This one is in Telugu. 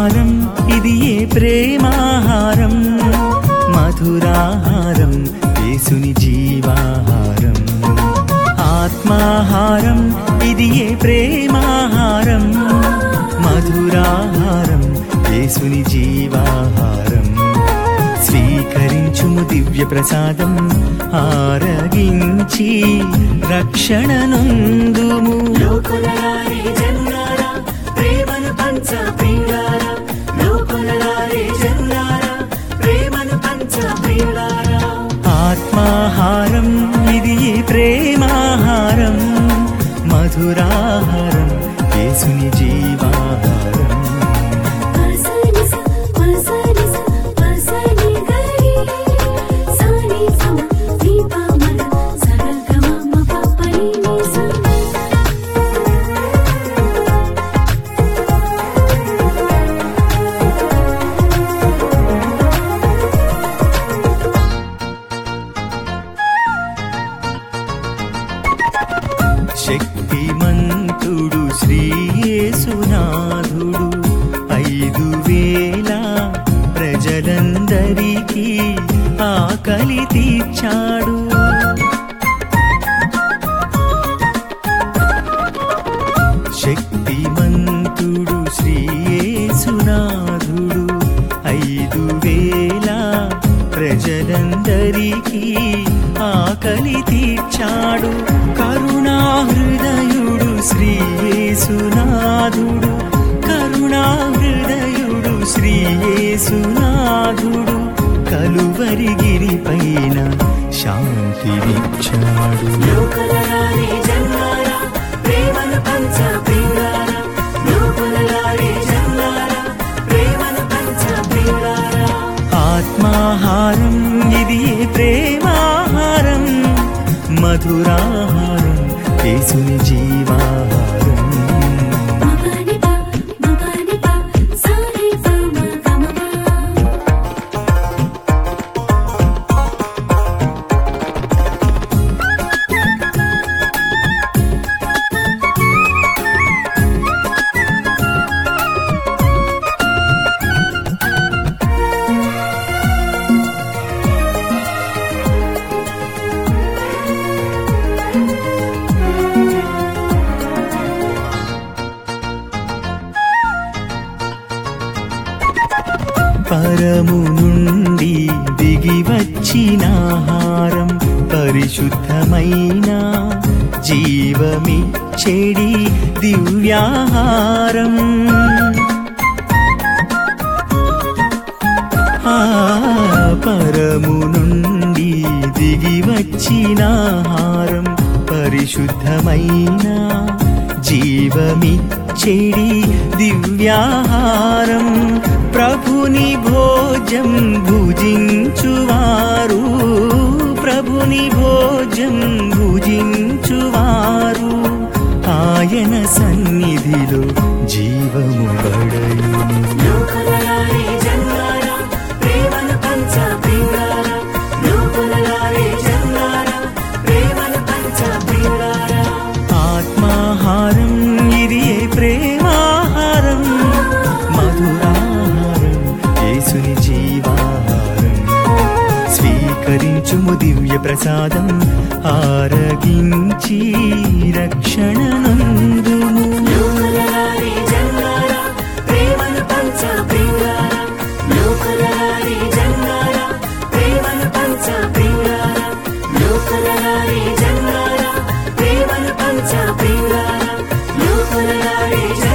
ఆత్మాహారం ఇది ఏ ప్రేమాహారం మధురాహారం యేసుని జీవాహారం ఆత్మాహారం ఇది ఏ ప్రేమాహారం మధురాహారం యేసుని జీవాహారం స్వీకరించుము దివ్య ప్రసాదం ఆరగించి రక్షణ నొందుము లోకులలారే జనులారా ప్రేమను పంచ ప్రియులారా లోకులలారే జనులారా ప్రేమను పంచ ప్రియులారా ఆత్మాహారం ఇది ఏ ప్రేమాహారం మధురాహారం యేసుని జీవాహారం పసనిస పసనిస పసని గరి సాని సమ దీపమల సరగమ పపని నిస శక్తిమంతుడు శ్రీయేసునాథుడు ఐదు వేల ప్రజలందరికీ ఆకలి తీర్చాడు శక్తిమంతుడు శ్రీయేసునాథుడు ఐదు వేల ప్రజలందరికీ ఆకలి తీర్చాడు కరుణా హృదయుడు శ్రీయేసునాథుడు కరుణా హృదయుడు శ్రీయేసునాథుడు కలువరి గిరిపైన శాంతినిచ్చాడు లోకులలారే జనులారా ప్రేమను పంచ ప్రియులారా లోకులలారే జనులారా ప్రేమను పంచ ప్రియులారా ఆత్మాహారం ఇది ఏ ప్రేమాహారం మధురాహారం యేసుని జీవాహారం మగని ప మగని ప సాని సమ గమ పరము నుండి దిగి వచ్చిన ఆహారం పరిశుద్ధమైన జీవమిచ్చేడి దివ్యాహారం ఆ పరము నుండి దిగి వచ్చిన ఆహారం పరిశుద్ధమైన జీవమిచ్చేడి దివ్యాహారం ప్రభుని భోజం భుజించువారు ప్రభుని భోజం భుజించువారు ఆయన సన్నిధిలో జీవము గడయును లోకులలారే జనులారా ప్రేమను పంచ ప్రియులారా లోకులలారే జనులారా ప్రేమను పంచ ప్రియులారా ఆత్మాహారం ఇది ఏ ప్రేమాహారం మధురాహారం యేసుని జీవాహారం స్వీకరించుము దివ్య ప్రసాదం ఆరగించి రక్షణ నందుము లోకులలారే జనులారా ప్రేమను పంచ ప్రియులారా లోకులలారే జనులారా ప్రేమను పంచ ప్రియులారా లోకులలారే జనులారా ప్రేమను పంచ ప్రియులారా లోకులలారే